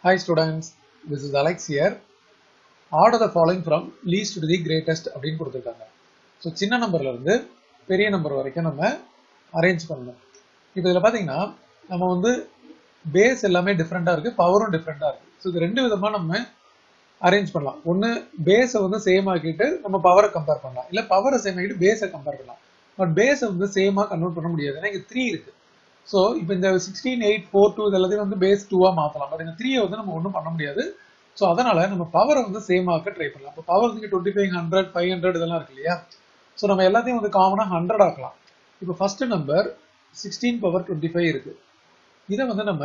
Hi students, this is Alex here. Order the following from least to the greatest அப்படின்னு கொடுத்துருக்காங்க so சின்ன நம்பர்ல இருந்து பெரிய நம்பர் வரைக்கும் நம்ம அரேஞ்ச் பண்ணணும் இப்போ இதில் பார்த்தீங்கன்னா நம்ம வந்து பேஸ் எல்லாமே டிஃப்ரெண்ட்டாக இருக்குது பவரும் டிஃப்ரெண்ட்டாக இருக்குது ஸோ இது ரெண்டு விதமாக நம்ம அரேஞ்ச் பண்ணலாம் ஒன்று பேஸை வந்து சேம் ஆக்கிட்டு நம்ம பவரை கம்பேர் பண்ணலாம் இல்லை பவரை சேம் ஆக்கிட்டு பேஸை கம்பேர் பண்ணலாம் பட் பேஸை வந்து சேமாக கன்வெர்ட் பண்ண முடியாது ஏன்னா இங்கே த்ரீ இருக்குது ஸோ இப்போ இந்த சிக்ஸ்டீன் எயிட் ஃபோர் டூ இது எல்லாத்தையும் வந்து பேஸ் டூவாக மாற்றலாம் பட் இந்த த்ரீயை வந்து நம்ம ஒன்றும் பண்ண முடியாது ஸோ அதனால நம்ம பவரை வந்து சேம் ஆக்க ட்ரை பண்ணலாம் இப்போ பவர் வந்து twenty five hundred five hundred இதெல்லாம் இருக்கு இல்லையா ஸோ நம்ம எல்லாத்தையும் வந்து காமனாக ஹண்ட்ரட் ஆக்கலாம் இப்போ first number sixteen power twenty five இருக்கு இதை வந்து நம்ம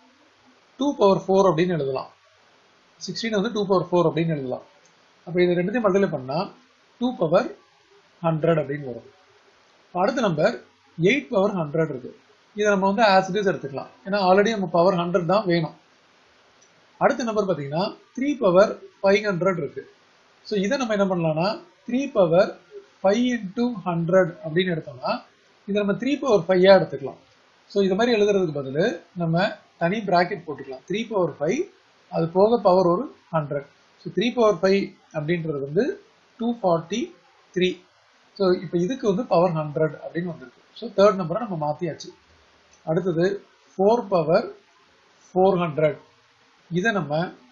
டூ பவர் ஃபோர் அப்படின்னு எழுதலாம் சிக்ஸ்டீன் வந்து டூ பவர் ஃபோர் அப்படின்னு எழுதலாம் அப்போ இது ரெண்டுத்தையும் மல்டிப்ளை பண்ணால் டூ பவர் ஹண்ட்ரட் அப்படின்னு வரும் இப்போ அடுத்த நம்பர் எயிட் பவர் ஹண்ட்ரட் இருக்கு இதை நம்ம வந்து ஆஸ் இட் இஸ் எடுத்துக்கலாம் ஏன்னா ஆல்ரெடி நம்ம பவர் ஹண்ட்ரட் தான் வேணும் அடுத்த நம்பர் பார்த்தீங்கன்னா த்ரீ பவர் ஃபைவ் ஹண்ட்ரட் இருக்கு ஸோ இதை நம்ம என்ன பண்ணலாம்னா three power five into hundred அப்படின்னு எடுத்தோம்னா இதை நம்ம த்ரீ பவர் ஃபைவாக எடுத்துக்கலாம் ஸோ இது மாதிரி எழுதுறதுக்கு பதில் நம்ம தனி பிராக்கெட் போட்டுக்கலாம் த்ரீ பவர் ஃபைவ் அது போக பவர் ஒரு hundred so three power five அப்படின்றது வந்து டூ ஃபார்ட்டி த்ரீ ஸோ இப்போ இதுக்கு வந்து பவர் ஹண்ட்ரட் அப்படின்னு வந்திருக்கு ஸோ தேர்ட் நம்பரை நம்ம மாற்றியாச்சு அடுத்தது ஃபோர் பவர் ஃபோர் ஹண்ட்ரட் இதை நம்ம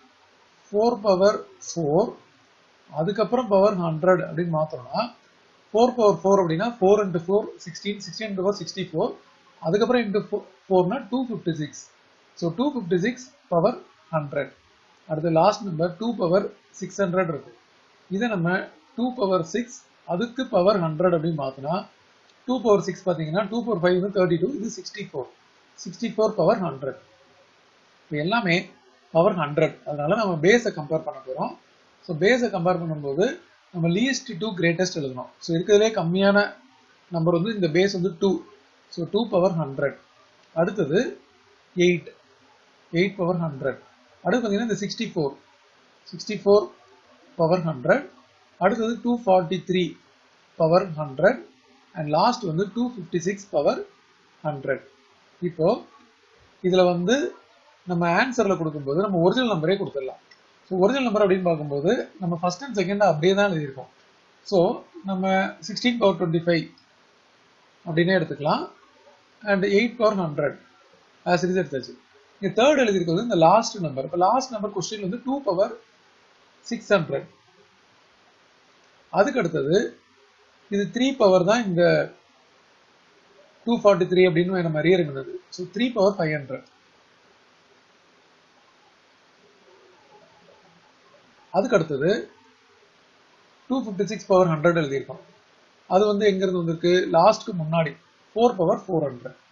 ஃபோர் பவர் ஃபோர் அதுக்கப்புறம் பவர் ஹண்ட்ரட் அப்படின்னு மாற்றோம்னா ஃபோர் பவர் ஃபோர் அப்படின்னா four into four sixteen sixteen power sixty four அதுக்கப்புறம் இன்ட்டு ஃபோர் ஃபோர்னா two fifty six so two fifty six power hundred அடுத்து last number two power six hundred இருக்கு இதை நம்ம டூ பவர் சிக்ஸ் அதுக்கு power hundred அப்படின்னு மாற்றினா டூ பவர் சிக்ஸ் பார்த்தீங்கன்னா டூ பவர் ஃபைவ் வந்து தேர்ட்டி டூ இது sixty four sixty four power hundred இப்போ எல்லாமே பவர் ஹண்ட்ரட் அதனால நம்ம பேஸை கம்பேர் பண்ண போகிறோம் ஸோ பேஸை கம்பேர் பண்ணும்போது நம்ம லீஸ்ட் டு கிரேட்டஸ்ட் எழுதணும் ஸோ இருக்கிறதுலே கம்மியான நம்பர் வந்து இந்த பேஸ் வந்து two so two power hundred அடுத்தது எயிட் எயிட் பவர் ஹண்ட்ரட் அடுத்து பார்த்தீங்கன்னா இந்த sixty four sixty four power hundred அடுத்தது two forty three power hundred and last வந்து two fifty six power hundred இப்போ இதில் வந்து நம்ம ஆன்சரில் கொடுக்கும்போது நம்ம ஒரிஜினல் நம்பரே கொடுத்துடலாம் ஸோ ஒரிஜினல் நம்பர் அப்படின்னு பார்க்கும்போது நம்ம ஃபர்ஸ்ட் அண்ட் செகண்ட் அப்படியே தான் எழுதியிருக்கோம் ஸோ நம்ம சிக்ஸ்டீன் பவர் டுவெண்ட்டி ஃபைவ் அப்படின்னே எடுத்துக்கலாம் and eight power hundred as it எடுத்தாச்சு இங்கே தேர்ட் எழுதியிருக்கிறது இந்த லாஸ்ட் நம்பர் இப்போ லாஸ்ட் நம்பர் கொஸ்டின் வந்து டூ பவர் சிக்ஸ் ஹண்ட்ரட் அதுக்கு அடுத்தது இது த்ரீ பவர் தான் இந்த டூ ஃபார்ட்டி த்ரீ அப்படின்னு நம்ம அறிய இருந்தது so three power five hundred அதுக்கு அடுத்தது two fifty six power hundred எழுதியிருக்கோம் அது வந்து எங்கிருந்து வந்திருக்கு லாஸ்ட்க்கு முன்னாடி ஃபோர் பவர் ஃபோர் ஹண்ட்ரட்